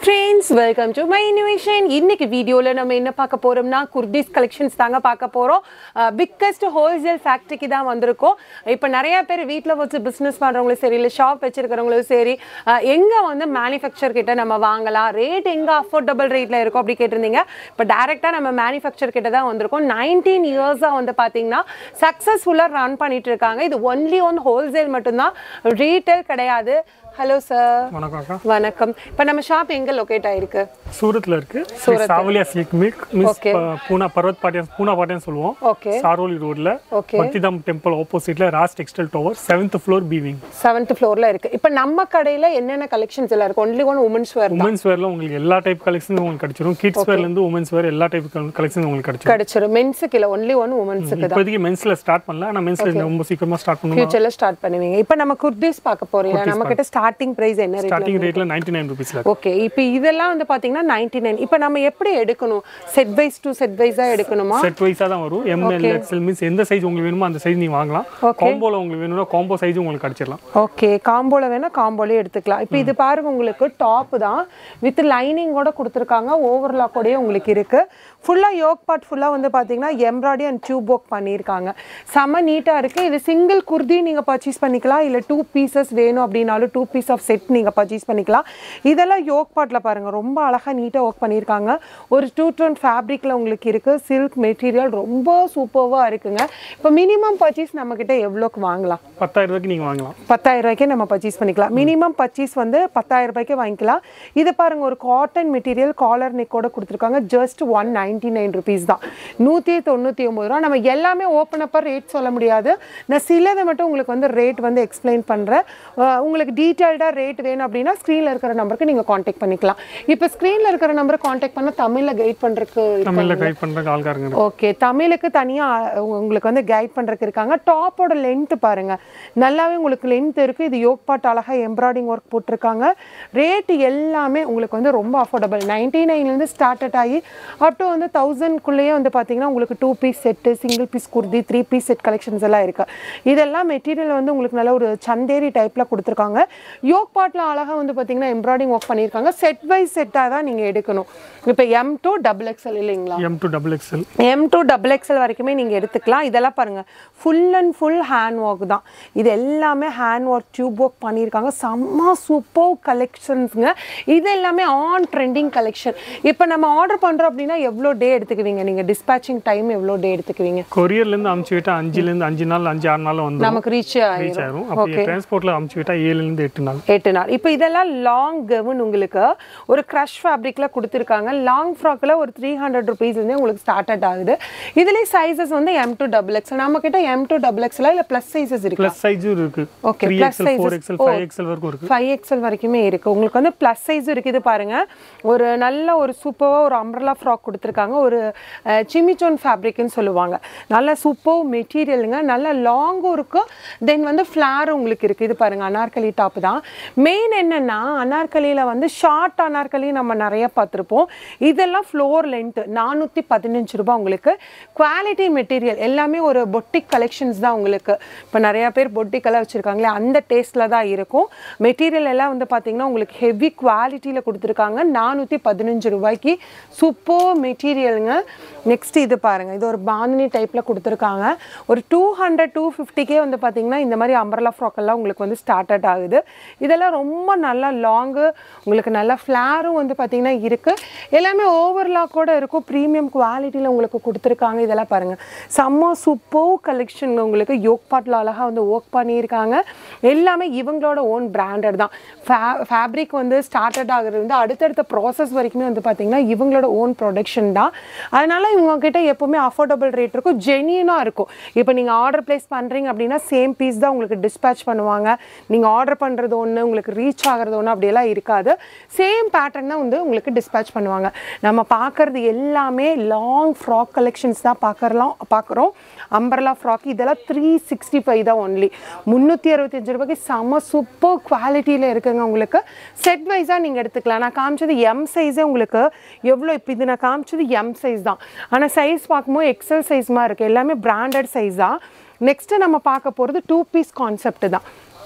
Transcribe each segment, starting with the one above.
Friends welcome to my innovation இன்னைக்கு வீடியோவில் நம்ம என்ன பார்க்க போறோம்னா குர்திஸ் கலெக்ஷன்ஸ் தாங்க பார்க்க போகிறோம் பிக்கஸ்ட் ஹோல்சேல் ஃபேக்ட்ரிக்கு தான் வந்திருக்கோம் இப்போ நிறைய பேர் வீட்டில் வச்சு பிஸ்னஸ் பண்ணுறவங்களும் சரி இல்லை ஷாப் வச்சிருக்கிறவங்களும் சரி எங்கே வந்து மேனுஃபேக்சர் கிட்ட நம்ம வாங்கலாம் ரேட் எங்கே அஃபோர்டபுள் ரேட்டில் இருக்கும் அப்படி கேட்டிருந்தீங்க இப்போ டேரெக்டாக நம்ம மேனுஃபேக்சர் கிட்ட தான் வந்திருக்கோம் நைன்டீன் இயர்ஸாக வந்து பார்த்தீங்கன்னா சக்ஸஸ்ஃபுல்லாக ரன் பண்ணிட்டு இருக்காங்க இது ஒன்லி ஒன் ஹோல்சேல் மட்டும்தான் ரீட்டைல் கிடையாது ஹலோ சார் வணக்கம் அக்கா வணக்கம் இப்போ நம்ம ஷாப் எங்க லொகேட் ஆயிருக்கு சூரத்ல இருக்கு Shri Sawaliya silk milk miss Okay. ப- பூனா பர்வத் பாட்டியன் பூனா பாட்டியன் சொல்லுவோம் ஓகே சாரோலி ரோட்ல Okay. பத்திதாம் டெம்பிள் ஆப்போசிட்ல Ras textile tower seventh floor பீவிங் செவன்த் ஃப்ளோர்ல இருக்கு இப்போ நம்ம கடையில என்னென்ன கலெக்ஷன்ஸ் எல்லாம் இருக்கு ஒன்லி ஒன் உமன்ஸ் வேர் தான் உமன்ஸ் வேர்ல உங்களுக்கு எல்லா டைப் கலெக்ஷனும் உங்களுக்கு கிடைச்சிரும் கிட்ஸ் வேர்ல இருந்து உமன்ஸ் வேர் எல்லா டைப் கலெக்ஷனும் உங்களுக்கு கிடைச்சிரும் கிடைச்சிரும் மென்ஸுக்கு இல்லை ஒன்லி ஒன் உமன்ஸுக்கு தான் இப்போதைக்கு மென்ஸ்ல ஸ்டார்ட் பண்ணல ஆனா மென்ஸ்ல ரொம்ப சீக்கிரமா ஸ்டார்ட் பண்ணுவோம் ஃபியூச்சர்ல ஸ்டார்ட் பண்ணுவீங்க இப்போ நம்ம குர்தீஸ் பார்க்க போறீங்க நம்ம கிட்ட ஸ்டார்டிங் பிரைஸ் என்ன ரேட்ல ஸ்டார்டிங் ரேட்ல நைன்டி நைன் ருபீஸ்ல ஓகே இப்போ இதெல்லாம் வந்து பாத்தீங்கன்னா நைன்டி நைன் இப்போ நம்ம எப்படி எடுக்கணும் செட் வைஸ் டு செட் வைஸா எடுக்கணுமா செட் வைஸா தான் வரும் எம்எல் எக்ஸ்எல் மீன்ஸ் எந்த சைஸ் உங்களுக்கு வேணுமோ அந்த சைஸ் நீங்க வாங்கலாம் காம்போல உங்களுக்கு வேணும்னா காம்போ சைஸ் உங்களுக்கு கிடைச்சிடலாம் ஓகே காம்போல வேணா காம்போலே எடுத்துக்கலாம் இப்போ இது பாருங்க உங்களுக்கு டாப் தான் வித் லைனிங்கோட கொடுத்துருக்காங்க ஓவர்லாக்கோடய உங்களுக்கு இருக்கு ஃபுல்லா யோக் பார்ட் ஃபுல்லா வந்து பாத்தீங்கன்னா எம்ப்ராய்டரி அண்ட் டியூப் ஒர்க் பண்ணியிருக்காங்க செம்ம நீட்டா இருக்கு இது சிங்கிள் குர்தி நீங்க பர்ச்சேஸ் பண்ணிக்கலாம் இல்ல டூ பீசஸ் வேணும் அப்படின்னாலும் டூ பீஸ் ஆஃப் செட் நீங்க பர்ச்சேஸ் பண்ணிக்கலாம் இதெல்லாம் யோக் பார்ட்ல பாருங்க ரொம்ப அழகா நீட்டா ஒர்க் பண்ணியிருக்காங்க ஒரு டூ டோன் ஃபேப்ரிக்ல உங்களுக்கு இருக்கு சில்க் மெட்டீரியல் ரொம்ப சூப்பர்வா இருக்குங்க இப்போ மினிமம் பர்ச்சேஸ் நம்ம கிட்ட எவ்வளோக்கு வாங்கலாம் பத்தாயிரம் ரூபாய்க்கு நீங்க வாங்கலாம் பத்தாயிரம் ரூபாய்க்கே நம்ம பர்ச்சேஸ் பண்ணிக்கலாம் மினிமம் பர்ச்சேஸ் வந்து பத்தாயிரம் ரூபாய்க்கே வாங்கிக்கலாம் இது பாருங்க ஒரு காட்டன் மெட்டீரியல் காலர் நெக்கோட கொடுத்துருக்காங்க just one ninety nine rupees தான் நூற்றி தொண்ணூற்றி ஒம்பது ரூபா நம்ம எல்லாமே ஓப்பன் அப்போ ரேட் சொல்ல முடியாது நான் சிலதை மட்டும் உங்களுக்கு வந்து ரேட் வந்து எக்ஸ்பிளைன் பண்ணுறேன் உங்களுக்கு டீட்டெயில்டாக ரேட் வேணும் அப்படின்னா ஸ்க்ரீனில் இருக்கிற நம்பருக்கு நீங்கள் காண்டாக்ட் பண்ணிக்கலாம் இப்போ ஸ்க்ரீனில் இருக்கிற நம்பரை காண்டாக்ட் பண்ணால் தமிழில் கைட் பண்ணுறதுக்கு தமிழ்ல கைட் பண்றதுக்கு ஆள்காரங்க இருக்கு. ஓகே தமிழுக்கு தனியாக உங்களுக்கு வந்து கைட் பண்ணுறதுக்கு இருக்காங்க டாப்போட லென்த் பாருங்க நல்லாவே உங்களுக்கு லென்த் இருக்குது இது யோக் பாட் அழகாக எம்ப்ராய்டிங் ஒர்க் போட்டிருக்காங்க ரேட் எல்லாமே உங்களுக்கு வந்து ரொம்ப அஃபோர்டபுள் நைன்டி நைன்லேருந்து ஸ்டார்டட் ஆகி அப் டு வந்து தௌசண்ட்குள்ளேயே வந்து பார்த்தீங்கன்னா உங்களுக்கு two piece set single piece kurti three piece set collections எல்லாம் இருக்குது இதெல்லாம் மெட்டீரியல் வந்து உங்களுக்கு நல்ல ஒரு சந்தேரி டைப்பில் கொடுத்துருக்காங்க யோக் பாட்டில் அழகாக வந்து பார்த்தீங்கன்னா எம்ப்ராய்டிங் ஒர்க் பண்ணியிருக்காங்க செட் வைஸ் செட்டாக தான் நீங்கள் எடுக்கணும் இப்போ எம் டூ டபுள் எக்ஸ்எல் இல்லைங்களா M to double XL M to double XL வரைக்குமே நீங்கள் எடுத்துக்கலாம் இதெல்லாம் பாருங்கள் full and full hand work தான் இது எல்லாமே ஹேண்ட் ஒர்க் டியூப் ஒர்க் பண்ணியிருக்காங்க செம்ம சூப்பர் கலெக்ஷன்ஸுங்க இது எல்லாமே ஆன் ட்ரெண்டிங் கலெக்ஷன் இப்போ நம்ம ஆர்டர் பண்ணுறோம் அப்படின்னா எவ்வளோ டே எடுத்துக்குவீங்க நீங்கள் டிஸ்பேச்சிங் டைம் எவ்வளோ டே எடுத்துக்குவீங்க கொரியர்ல இருந்து அமுச்சு விட்டா அஞ்சுல இருந்து அஞ்சு நாள் அஞ்சு ஆறு நாள் வந்து நமக்கு ரீச் ரீச் ஆயிரும் ஆயிரும் அப்படியே டிரான்ஸ்போர்ட்ல அமுச்சு விட்டா ஏழுல இருந்து எட்டு நாள் எட்டு நாள் இப்போ இதெல்லாம் லாங் கவுன் உங்களுக்கு ஒரு க்ரஷ் ஃபேப்ரிக்ல கொடுத்துருக்காங்க லாங் ஃப்ராக்ல ஒரு த்ரீ ஹண்ட்ரட் ருபீஸ்லேருந்து உங்களுக்கு ஸ்டார்ட் ஆகுது இதுலேயே சைஸஸ் வந்து எம் டூ டபுள் எக்ஸ் நம்ம கிட்ட எம் டூ டபுள் எக்ஸ்ல இல்லை ப்ளஸ் சைஸஸ் இருக்கு பிளஸ் சைஸும் இருக்கு Okay, three plus XL four sizes. XL ஓ. ஃபைவ் எக்ஸ்எல் வரைக்கும் இருக்கு ஃபைவ் எக்ஸல் வரைக்குமே இருக்கு உங்களுக்கு வந்து ப்ளஸ் சைஸ் இருக்குது பாருங்க ஒரு நல்ல ஒரு சூப்பராக ஒரு அம்ரலா ஃப்ராக் கொடுத்துருக்காங்க ஒரு சிமிச்சோன் ஃபேப்ரிக்னு சொல்லுவாங்க நல்ல சூப்பர் மெட்டீரியலுங்க நல்ல லாங்கும் இருக்கு தென் வந்து ஃப்ளார் உங்களுக்கு இருக்கு இது பாருங்க அனார்கலி டாப் தான் மெயின் என்னன்னா அனார்கலியில் வந்து ஷார்ட் அனார்கலி நம்ம நிறைய பார்த்துருப்போம் இதெல்லாம் ஃப்ளோர் லென்த் நானூற்றி பதினஞ்சு ரூபாய் உங்களுக்கு குவாலிட்டி மெட்டீரியல் எல்லாமே ஒரு பொட்டிக் கலெக்ஷன்ஸ் தான் உங்களுக்கு இப்போ நிறைய பேர் பொட்டிக்கெல்லாம் வச்சுருக்காங்களே அந்த டேஸ்ட்டில் தான் இருக்கும் மெட்டீரியல் எல்லாம் வந்து பார்த்தீங்கன்னா உங்களுக்கு ஹெவி குவாலிட்டியில் கொடுத்துருக்காங்க நானூற்றி பதினஞ்சு ரூபாய்க்கு சூப்பர் மெட்டீரியலுங்க நெக்ஸ்ட் இது பாருங்க இது ஒரு பாந்தினி டைப்பில் கொடுத்துருக்காங்க ஒரு டூ ஹண்ட்ரட் டூ ஃபிஃப்டிக்கே வந்து பார்த்தீங்கன்னா இந்த மாதிரி அம்பர்லா ஃப்ராக் எல்லாம் உங்களுக்கு வந்து ஸ்டார்டட் ஆகுது இதெல்லாம் ரொம்ப நல்லா லாங்கு உங்களுக்கு நல்ல ஃப்ளாரும் வந்து பார்த்தீங்கன்னா இருக்குது எல்லாமே ஓவர்லாக்கோட இருக்கும் ப்ரீமியம் குவாலிட்டியில் உங்களுக்கு கொடுத்துருக்காங்க இதெல்லாம் பாருங்கள் செம்ம சூப்பர் கலெக்ஷன் உங்களுக்கு யோக் பாட்டில் அழகாக வந்து ஒர்க் பண்ணியிருக்காங்க எல்லாமே இவங்களோட ஓன் பிராண்டட் தான் ஃபே ஃபேப்ரிக் வந்து ஸ்டார்டட் ஆகுறது வந்து அடுத்தடுத்த ப்ராசஸ் வரைக்குமே வந்து பார்த்தீங்கன்னா இவங்களோட ஓன் ப்ரொடக்ஷன் தான் அதனால இவங்க கிட்ட எப்போவுமே அஃபோர்டபுள் ரேட் இருக்கும் ஜெனியூனாக இருக்கும் இப்போ நீங்கள் ஆர்டர் ப்ளேஸ் பண்ணுறீங்க அப்படின்னா சேம் பீஸ் தான் உங்களுக்கு டிஸ்பேச் பண்ணுவாங்க நீங்கள் ஆர்டர் பண்ணுறது ஒன்று உங்களுக்கு ரீச் ஆகிறது ஒன்று அப்படியெல்லாம் இருக்காது சேம் பேட்டர்ன் தான் வந்து உங்களுக்கு டிஸ்பேச் பண்ணுவாங்க நம்ம பார்க்குறது எல்லாமே லாங் ஃப்ராக் கலெக்ஷன்ஸ் தான் பார்க்கறலாம் பார்க்குறோம் அம்பர்லா ஃப்ராக் இதெல்லாம் த்ரீ சிக்ஸ்டி ஃபைவ் தான் ஒன்லி முந்நூற்றி அறுபத்தஞ்சு ரூபாய்க்கு செம சூப்பர் குவாலிட்டியில் இருக்குங்க உங்களுக்கு செட் வைஸாக நீங்கள் எடுத்துக்கலாம் நான் காமிச்சது எம் சைஸே உங்களுக்கு எவ்வளோ இப்போ இது நான் காமிச்சது எம் சைஸ் தான் ஆனால் சைஸ் பார்க்கும்போது எக்ஸல் சைஸ் மாதிரி இருக்குது எல்லாமே பிராண்டட் சைஸ் தான் நெக்ஸ்ட்டு நம்ம பார்க்க போகிறது டூ பீஸ் கான்செப்ட் தான்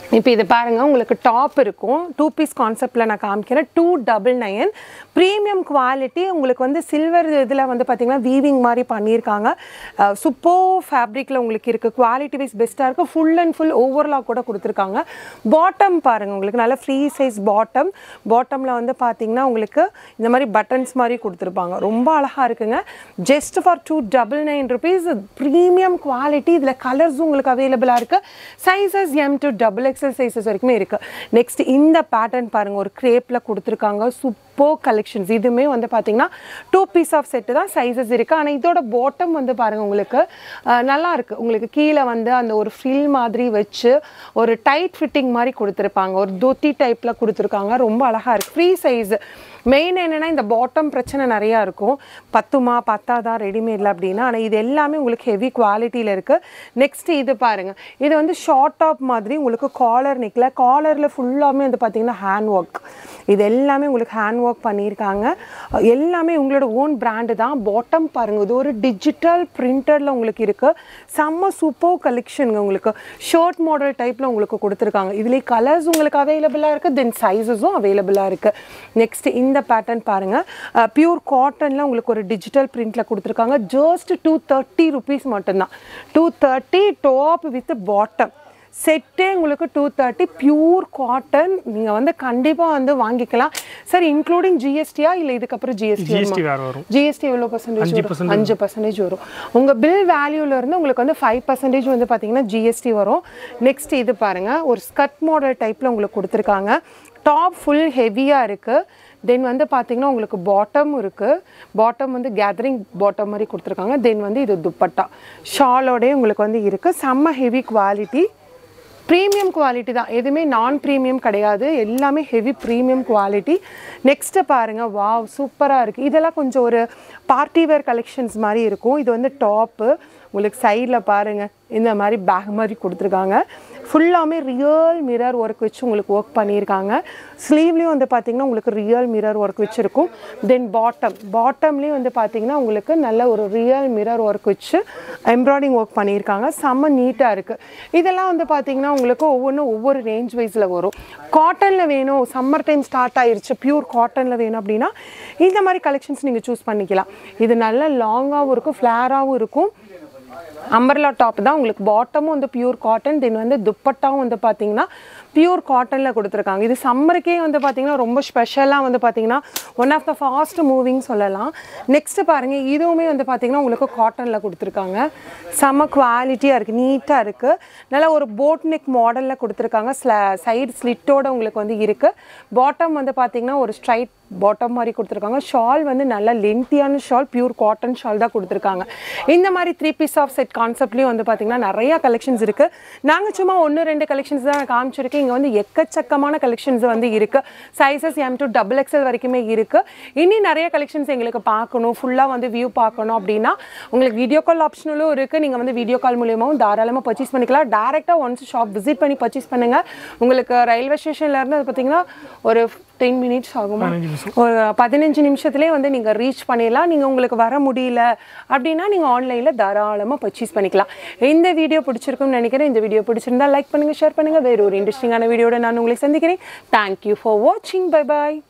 இப்போ இது பாருங்க உங்களுக்கு டாப் இருக்கும் டூ பீஸ் கான்செப்டில் நான் காமிக்கிறேன் two double nine premium quality உங்களுக்கு வந்து சில்வர் இதில் வந்து பார்த்தீங்கன்னா வீவிங் மாதிரி பண்ணியிருக்காங்க சூப்போ ஃபேப்ரிக்கில் உங்களுக்கு இருக்குது குவாலிட்டி வைஸ் பெஸ்ட்டாக இருக்குது ஃபுல் அண்ட் ஃபுல் ஓவர்லாக் கூட கொடுத்துருக்காங்க பாட்டம் பாருங்கள் உங்களுக்கு நல்ல ஃப்ரீ சைஸ் பாட்டம் பாட்டமில் வந்து பார்த்தீங்கன்னா உங்களுக்கு இந்த மாதிரி பட்டன்ஸ் மாதிரி கொடுத்துருப்பாங்க ரொம்ப அழகாக இருக்குங்க just for two double nine rupees premium quality இதில் கலர்ஸும் உங்களுக்கு அவைலபிளாக இருக்குது sizes M to double XL sizes வரைக்குமே இருக்குது நெக்ஸ்ட் இந்த பேட்டர்ன் பாருங்கள் ஒரு க்ரேப்பில் கொடுத்துருக்காங்க சூப்பர் கலெக்ஷன்ஸ் இதுவுமே வந்து பார்த்தீங்கன்னா டூ பீஸ் ஆஃப் செட்டு தான் சைஸஸ் இருக்குது ஆனால் இதோட பாட்டம் வந்து பாருங்கள் உங்களுக்கு அஹ், நல்லா இருக்குது உங்களுக்கு கீழே வந்து அந்த ஒரு ஃபில் மாதிரி வச்சு ஒரு டைட் ஃபிட்டிங் மாதிரி கொடுத்துருப்பாங்க ஒரு தொத்தி டைப்பில் கொடுத்துருக்காங்க ரொம்ப அழகாக இருக்குது ஃப்ரீ சைஸ் மெயின் என்னென்னா இந்த பாட்டம் பிரச்சனை நிறையா இருக்கும் பத்துமா பத்தாதா ரெடிமேடில் அப்படின்னா ஆனால் இது எல்லாமே உங்களுக்கு ஹெவி குவாலிட்டியில் இருக்குது நெக்ஸ்ட் இது பாருங்கள் இது வந்து ஷார்ட் டாப் மாதிரி உங்களுக்கு காலர் நிற்கல காலரில் ஃபுல்லாமே வந்து பார்த்தீங்கன்னா ஹேண்ட் ஒர்க் இது எல்லாமே உங்களுக்கு ஹேண்ட் ஒர்க் பண்ணியிருக்காங்க எல்லாமே உங்களோட ஓன் பிராண்டு தான் பாட்டம் பாருங்கள் இது ஒரு டிஜிட்டல் பிரிண்டரில் உங்களுக்கு இருக்குது செம்ம சூப்பர் கலெக்ஷனுங்க உங்களுக்கு ஷர்ட் மாடல் டைப்பில் உங்களுக்கு கொடுத்துருக்காங்க இதுலேயே கலர்ஸ் உங்களுக்கு அவைலபிளாக இருக்குது தென் சைஸஸும் அவைலபிளாக இருக்குது நெக்ஸ்ட் இந்த பேட்டர்ன் பாருங்கள் பியூர் காட்டனில் உங்களுக்கு ஒரு டிஜிட்டல் பிரிண்டில் கொடுத்துருக்காங்க ஜஸ்ட் டூ தேர்ட்டி ருபீஸ் மட்டும்தான் two thirty top with bottom செட்டே உங்களுக்கு டூ தேர்ட்டி பியூர் காட்டன் நீங்கள் வந்து கண்டிப்பாக வந்து வாங்கிக்கலாம் சார் இன்க்ளூடிங் ஜிஎஸ்டியா இல்லை இதுக்கப்புறம் ஜிஎஸ்டி ஜிஎஸ்டி வேறு வரும் ஜிஎஸ்டி எவ்வளோ பர்சன்டேஜ் அஞ்சு வரும் அஞ்சு பர்சன்டேஜ் வரும் உங்கள் பில் வேல்யூல இருந்து உங்களுக்கு வந்து ஃபைவ் பர்சன்டேஜ் வந்து பார்த்தீங்கன்னா ஜிஎஸ்டி வரும் நெக்ஸ்ட் இது பாருங்க ஒரு ஸ்கர்ட் மாடல் டைப்பில் உங்களுக்கு கொடுத்துருக்காங்க டாப் ஃபுல் ஹெவியாக இருக்குது தென் வந்து பார்த்தீங்கன்னா உங்களுக்கு பாட்டம் இருக்குது பாட்டம் வந்து கேதரிங் பாட்டம் மாதிரி கொடுத்துருக்காங்க தென் வந்து இது துப்பட்டா ஷாலோடய உங்களுக்கு வந்து இருக்குது செம்ம ஹெவி குவாலிட்டி ப்ரீமியம் குவாலிட்டி தான் எதுவுமே நான் ப்ரீமியம் கிடையாது எல்லாமே ஹெவி ப்ரீமியம் குவாலிட்டி நெக்ஸ்ட்டு பாருங்கள் வாவ் சூப்பராக இருக்குது இதெல்லாம் கொஞ்சம் ஒரு பார்ட்டி வேர் கலெக்ஷன்ஸ் மாதிரி இருக்கும் இது வந்து டாப்பு உங்களுக்கு சைடில் பாருங்கள் இந்த மாதிரி பேக் மாதிரி கொடுத்துருக்காங்க ஃபுல்லாமே ரியல் மிரர் ஒர்க் வச்சு உங்களுக்கு ஒர்க் பண்ணியிருக்காங்க ஸ்லீவ்லேயும் வந்து பார்த்தீங்கன்னா உங்களுக்கு ரியல் மிரர் ஒர்க் வச்சுருக்கும் தென் பாட்டம் பாட்டம்லேயும் வந்து பார்த்தீங்கன்னா உங்களுக்கு நல்ல ஒரு ரியல் மிரர் ஒர்க் வச்சு எம்ப்ராய்டிங் ஒர்க் பண்ணியிருக்காங்க செம்ம நீட்டாக இருக்குது இதெல்லாம் வந்து பார்த்தீங்கன்னா உங்களுக்கு ஒவ்வொன்றும் ஒவ்வொரு ரேஞ்ச் வைஸில் வரும் காட்டனில் வேணும் சம்மர் டைம் ஸ்டார்ட் ஆயிருச்சு பியூர் காட்டனில் வேணும் அப்படின்னா இந்த மாதிரி கலெக்ஷன்ஸ் நீங்கள் சூஸ் பண்ணிக்கலாம் இது நல்ல லாங்காகவும் இருக்கும் ஃப்ளேராகவும் இருக்கும் அம்பர்லா டாப் தான் உங்களுக்கு பாட்டமும் வந்து பியூர் காட்டன் தென் வந்து துப்பட்டாவும் வந்து பார்த்தீங்கன்னா பியூர் காட்டனில் கொடுத்துருக்காங்க இது சம்மருக்கே வந்து பார்த்தீங்கன்னா ரொம்ப ஸ்பெஷலாக வந்து பார்த்தீங்கன்னா one of the fast moving சொல்லலாம் நெக்ஸ்ட்டு பாருங்கள் இதுவுமே வந்து பார்த்தீங்கன்னா உங்களுக்கு காட்டனில் கொடுத்துருக்காங்க செம்ம குவாலிட்டியாக இருக்குது நீட்டாக இருக்குது நல்லா ஒரு போட் நெக் மாடலில் கொடுத்துருக்காங்க சைடு ஸ்லிட்டோட உங்களுக்கு வந்து இருக்குது பாட்டம் வந்து பார்த்தீங்கன்னா ஒரு ஸ்ட்ரைட் பாட்டம் மாதிரி கொடுத்துருக்காங்க ஷால் வந்து நல்ல லென்த்தியான ஷால் பியூர் காட்டன் ஷால் தான் கொடுத்துருக்காங்க இந்த மாதிரி த்ரீ பீஸ் ஆஃப் செட் கான்செப்ட்லேயும் வந்து பார்த்தீங்கன்னா நிறைய கலெக்ஷன்ஸ் இருக்குது நாங்கள் சும்மா ஒன்று ரெண்டு கலெக்ஷன்ஸ் தான் காமிச்சிருக்கேன் இங்கே வந்து எக்கச்சக்கமான கலெக்ஷன்ஸ் வந்து இருக்குது sizes M to double XL வரைக்குமே இருக்குது இனி நிறைய கலெக்ஷன்ஸ் எங்களுக்கு பார்க்கணும் ஃபுல்லாக வந்து வியூ பார்க்கணும் அப்படின்னா உங்களுக்கு வீடியோ கால் ஆப்ஷனலும் இருக்குது நீங்கள் வந்து வீடியோ கால் மூலியமாகவும் தாராளமாக பர்ச்சேஸ் பண்ணிக்கலாம் டேரெக்டாக ஒன்ஸ் ஷாப் விசிட் பண்ணி பர்ச்சேஸ் பண்ணுங்கள் உங்களுக்கு ரயில்வே ஸ்டேஷன்லேருந்து பார்த்தீங்கன்னா ஒரு டென் மினிட்ஸ் ஆகுமா ஒரு பதினஞ்சு நிமிஷத்துலேயே வந்து நீங்கள் ரீச் பண்ணிடலாம் நீங்கள் உங்களுக்கு வர முடியல அப்படின்னா நீங்கள் ஆன்லைனில் தாராளமாக பர்ச்சேஸ் பண்ணிக்கலாம் இந்த வீடியோ பிடிச்சிருக்கும்னு நினைக்கிறேன் இந்த வீடியோ பிடிச்சிருந்தா லைக் பண்ணுங்கள் ஷேர் பண்ணுங்கள் வேறு ஒரு இன்ட்ரெஸ்டிங்கான வீடியோட நான் உங்களை சந்திக்கிறேன் தேங்க்யூ ஃபார் வாட்சிங் பை பாய்